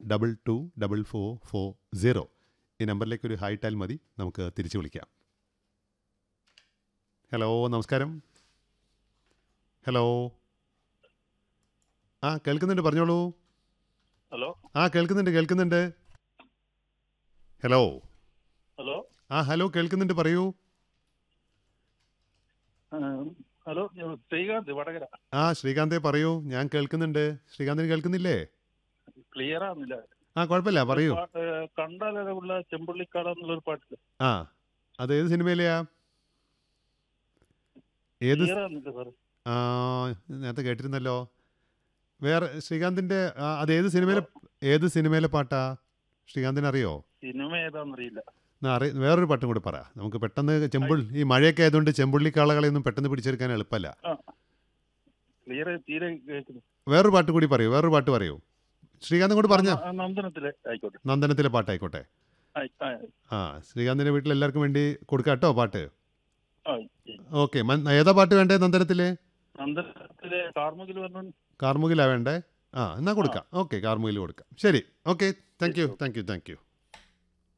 double two double four four zero ഈ നമ്പറിലേക്ക് ഒരു ഹായ് ടാൽ മതി നമുക്ക് തിരിച്ചു വിളിക്കാം ഹലോ നമസ്കാരം ഹലോ ആ കേൾക്കുന്നുണ്ട് പറഞ്ഞോളൂ ഹലോ ആ കേൾക്കുന്നുണ്ട് കേൾക്കുന്നുണ്ട് ഹലോ ഹലോ ആ ഹലോ കേൾക്കുന്നുണ്ട് പറയൂ ആ, ഹലോ ഞാൻ ശ്രീകാന്ത് വടകര ആ ശ്രീകാന്തേ പറയൂ ഞാൻ കേൾക്കുന്നുണ്ട് ശ്രീകാന്തിന് കേൾക്കുന്നില്ലേ ക്ലിയർ ആവുന്നില്ല ആ കുഴപ്പമില്ല പറയൂ പാട്ട് കണ്ടാലുള്ള ചെമ്പുള്ളിക്കാട് എന്നുള്ളൊരു പാട്ടില് ആ അത് ഏത് സിനിമയിലെയാ ഏത് ക്ലിയർ ആവുന്നില്ല സാർ ആ നേരത്തെ കേട്ടിരുന്നല്ലോ വേറെ ശ്രീകാന്തിന്റെ ആ, അത് ഏത് സിനിമയിലെ ഏത് സിനിമയിലെ പാട്ടാ ശ്രീകാന്തിന് അറിയോ സിനിമ ഏതാന്നറിയില്ല എന്നാ അറി വേറൊരു പാട്ടും കൂടി പറ നമുക്ക് പെട്ടെന്ന് ചെമ്പുൾ ഈ മഴയൊക്കെ ആയതുകൊണ്ട് ചെമ്പുള്ളി കാളകളെയൊന്നും പെട്ടെന്ന് പിടിച്ചെടുക്കാൻ എളുപ്പമല്ല ക്ലിയർ തീരെ കേൾക്കുന്നു വേറൊരു പാട്ട് കൂടി പറയൂ വേറൊരു പാട്ട് പറയൂ ശ്രീകാന്ത് കൂടി പറഞ്ഞ ആ, നന്ദനത്തിലെ ആയിക്കോട്ടെ നന്ദനത്തിലെ പാട്ടായിക്കോട്ടെ ആയി, ആ, ആ ശ്രീകാന്തിന്റെ വീട്ടിൽ എല്ലാവർക്കും വേണ്ടി കൊടുക്കാം കേട്ടോ പാട്ട് ആ, ഓക്കെ ഏതാ പാട്ട് വേണ്ടേ നന്ദനത്തിലെ നന്ദനത്തിലെ കാർമുകിൽ വന്നു കാർമുകിലാ വേണ്ടേ ആ എന്നാ കൊടുക്കാം ഓക്കെ കാർമുകിൽ കൊടുക്കാം ശരി okay thank you thank you thank U